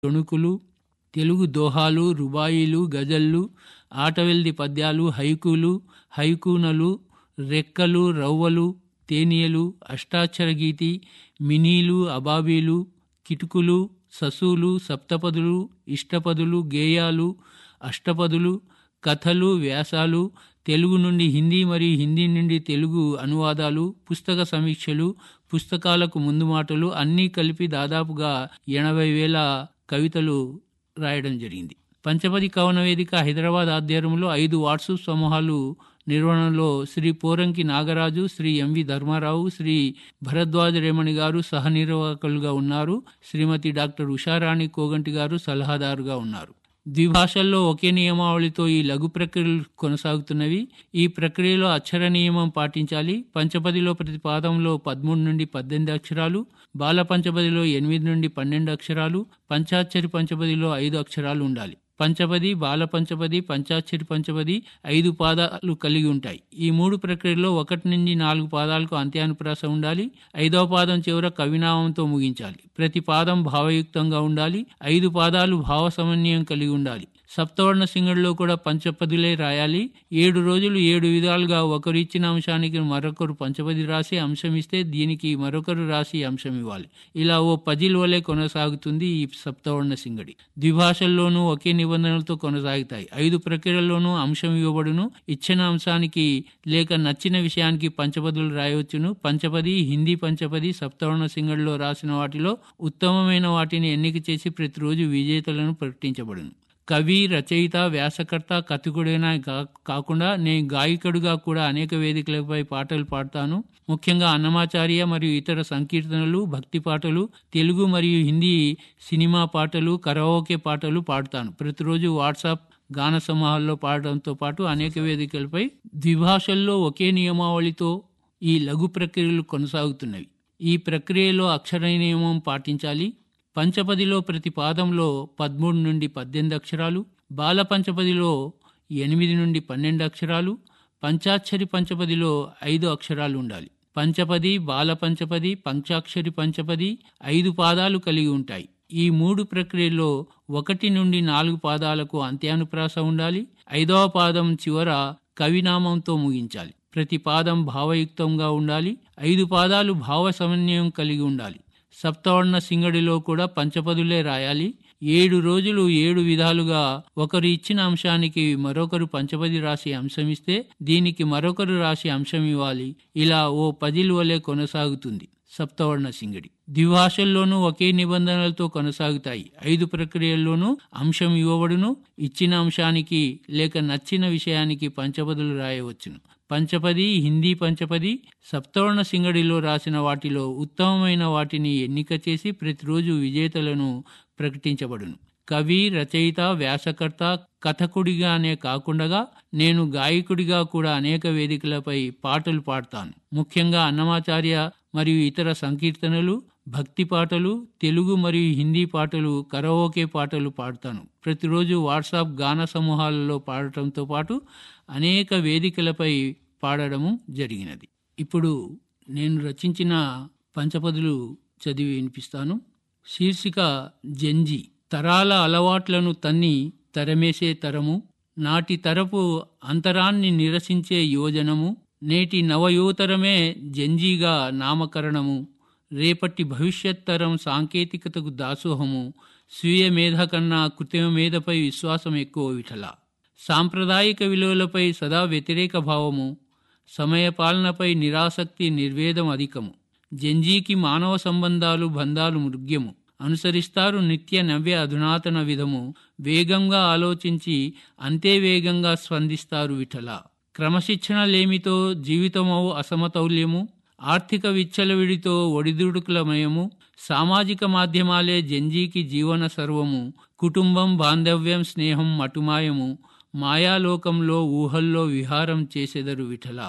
తొణుకులు తెలుగు దోహాలు రుబాయిలు గజళ్ళు ఆటవెల్ది పద్యాలు హైకూలు హైకూనలు రెక్కలు రవ్వలు తేనియలు అష్టాక్షర గీతి మినీలు అబాబీలు కిటుకులు ససులు సప్తపదులు ఇష్టపదులు గేయాలు అష్టపదులు కథలు వ్యాసాలు తెలుగు నుండి హిందీ మరియు హిందీ నుండి తెలుగు అనువాదాలు పుస్తక సమీక్షలు పుస్తకాలకు ముందు మాటలు అన్నీ కలిపి దాదాపుగా ఎనభై వేల కవితలు రాయడం జరిగింది పంచపది కవన వేదిక హైదరాబాద్ ఆధ్వర్యంలో ఐదు వాట్సాప్ సమూహాలు నిర్వహణలో శ్రీ పోరంకి నాగరాజు శ్రీ ఎంవి ధర్మారావు శ్రీ భరద్వాజ రేమణి గారు సహనిర్వాహకులుగా ఉన్నారు శ్రీమతి డాక్టర్ ఉషారాణి కోగంటి గారు సలహాదారుగా ఉన్నారు ద్విభాషల్లో ఒకే నియమావళితో ఈ లఘు ప్రక్రియలు కొనసాగుతున్నవి ఈ ప్రక్రియలో అక్షర నియమం పాటించాలి పంచపదిలో ప్రతి పాదంలో పదమూడు నుండి పద్దెనిమిది అక్షరాలు బాల పంచపదిలో ఎనిమిది నుండి పన్నెండు అక్షరాలు పంచాక్షరి పంచపదిలో ఐదు అక్షరాలు ఉండాలి పంచపది బాల పంచపది పంచాక్షరి పంచపది ఐదు పాదాలు కలిగి ఉంటాయి ఈ మూడు ప్రక్రియల్లో ఒకటి నుండి నాలుగు పాదాలకు అంత్యానుప్రాస ఉండాలి ఐదవ పాదం చివర కవినామంతో ముగించాలి ప్రతి పాదం భావయుక్తంగా ఉండాలి ఐదు పాదాలు భావ సమన్వయం కలిగి ఉండాలి సప్తవర్ణ సింగడిలో కూడా పంచపదులే రాయాలి ఏడు రోజులు ఏడు విధాలుగా ఒకరు ఇచ్చిన అంశానికి మరొకరు పంచపది రాసి అంశం ఇస్తే దీనికి మరొకరు రాసి అంశం ఇవ్వాలి ఇలా ఓ పజిల్ వలె కొనసాగుతుంది ఈ సప్తవర్ణ సింగడి ద్విభాషల్లోనూ ఒకే నిబంధనలతో కొనసాగుతాయి ఐదు ప్రక్రియల్లోనూ అంశం ఇవ్వబడును ఇచ్చిన అంశానికి లేక నచ్చిన విషయానికి పంచపదులు రాయవచ్చును పంచపది హిందీ పంచపది సప్తవర్ణ సింగడిలో రాసిన వాటిలో ఉత్తమమైన వాటిని ఎన్నిక చేసి ప్రతిరోజు విజేతలను ప్రకటించబడును కవి రచయిత వ్యాసకర్త కథకుడైన కాకుండా నేను గాయకుడిగా కూడా అనేక వేదికలపై పాటలు పాడతాను ముఖ్యంగా అన్నమాచార్య మరియు ఇతర సంకీర్తనలు భక్తి పాటలు తెలుగు మరియు హిందీ సినిమా పాటలు కరవోకే పాటలు పాడతాను ప్రతిరోజు వాట్సాప్ గాన సమూహాల్లో పాడడంతో పాటు అనేక వేదికలపై ద్విభాషల్లో ఒకే నియమావళితో ఈ లఘు ప్రక్రియలు కొనసాగుతున్నవి ఈ ప్రక్రియలో అక్షర నియమం పాటించాలి పంచపదిలో ప్రతి పాదంలో పదమూడు నుండి పద్దెనిమిది అక్షరాలు బాల పంచపదిలో ఎనిమిది నుండి పన్నెండు అక్షరాలు పంచాక్షరి పంచపదిలో ఐదు అక్షరాలు ఉండాలి పంచపది బాల పంచపది పంచాక్షరి పంచపది ఐదు పాదాలు కలిగి ఉంటాయి ఈ మూడు ప్రక్రియల్లో ఒకటి నుండి నాలుగు పాదాలకు అంత్యానుప్రాస ఉండాలి ఐదవ పాదం చివర కవినామంతో ముగించాలి ప్రతి పాదం భావయుక్తంగా ఉండాలి ఐదు పాదాలు భావ సమన్వయం కలిగి ఉండాలి సప్తవర్ణ సింగడిలో కూడా పంచపదులే రాయాలి ఏడు రోజులు ఏడు విధాలుగా ఒకరు ఇచ్చిన అంశానికి మరొకరు పంచపది రాసి అంశం ఇస్తే దీనికి మరొకరు రాసి అంశం ఇవ్వాలి ఇలా ఓ పదిల్ వలె కొనసాగుతుంది సప్తవర్ణ సింగడి ద్విభాషల్లోనూ ఒకే నిబంధనలతో కొనసాగుతాయి ఐదు ప్రక్రియల్లోనూ అంశం ఇవ్వబడును ఇచ్చిన అంశానికి లేక నచ్చిన విషయానికి పంచపదులు రాయవచ్చును పంచపది హిందీ పంచపది సప్తవర్ణ సింగడిలో రాసిన వాటిలో ఉత్తమమైన వాటిని ఎన్నిక చేసి ప్రతిరోజు విజేతలను ప్రకటించబడును కవి రచయిత వ్యాసకర్త కథకుడిగానే కాకుండా నేను గాయకుడిగా కూడా అనేక వేదికలపై పాటలు పాడతాను ముఖ్యంగా అన్నమాచార్య మరియు ఇతర సంకీర్తనలు భక్తి పాటలు తెలుగు మరియు హిందీ పాటలు కరవోకే పాటలు పాడతాను ప్రతిరోజు వాట్సాప్ గాన సమూహాలలో పాడటంతో పాటు అనేక వేదికలపై పాడడము జరిగినది ఇప్పుడు నేను రచించిన పంచపదులు చదివి వినిపిస్తాను శీర్షిక జంజి తరాల అలవాట్లను తన్ని తరమేసే తరము నాటి తరపు అంతరాన్ని నిరసించే యోజనము నేటి నవయువతరమే జంజీగా నామకరణము రేపటి భవిష్యత్ తరం సాంకేతికతకు దాసోహము స్వీయ మేధ కన్నా కృత్రిమ మేధపై విశ్వాసం ఎక్కువ విఠల సాంప్రదాయిక విలువలపై సదా వ్యతిరేక భావము సమయ పాలనపై నిరాసక్తి నిర్వేదం అధికము జంజీకి మానవ సంబంధాలు బంధాలు మృగ్యము అనుసరిస్తారు నిత్య నవ్య అధునాతన విధము వేగంగా ఆలోచించి అంతే వేగంగా స్పందిస్తారు విఠల క్రమశిక్షణ లేమితో జీవితమవు అసమతౌల్యము ఆర్థిక విచ్చలవిడితో ఒడిదుడుకులమయము సామాజిక మాధ్యమాలే జంజీకి జీవన సర్వము కుటుంబం బాంధవ్యం స్నేహం మటుమాయము మాయాలోకంలో ఊహల్లో విహారం చేసెదరు విఠల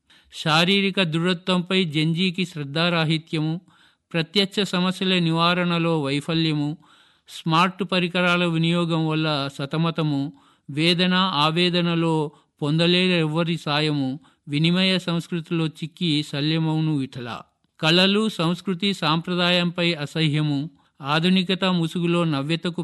శారీరక దృఢత్వంపై జంజీకి శ్రద్ధారాహిత్యము ప్రత్యక్ష సమస్యల నివారణలో వైఫల్యము స్మార్ట్ పరికరాల వినియోగం వల్ల సతమతము వేదన ఆవేదనలో పొందలేరెవ్వరి సాయము వినిమయ సంస్కృతిలో చిక్కి శల్యమౌను విఠల కళలు సంస్కృతి సాంప్రదాయంపై అసహ్యము ఆధునికత ముసుగులో నవ్యతకు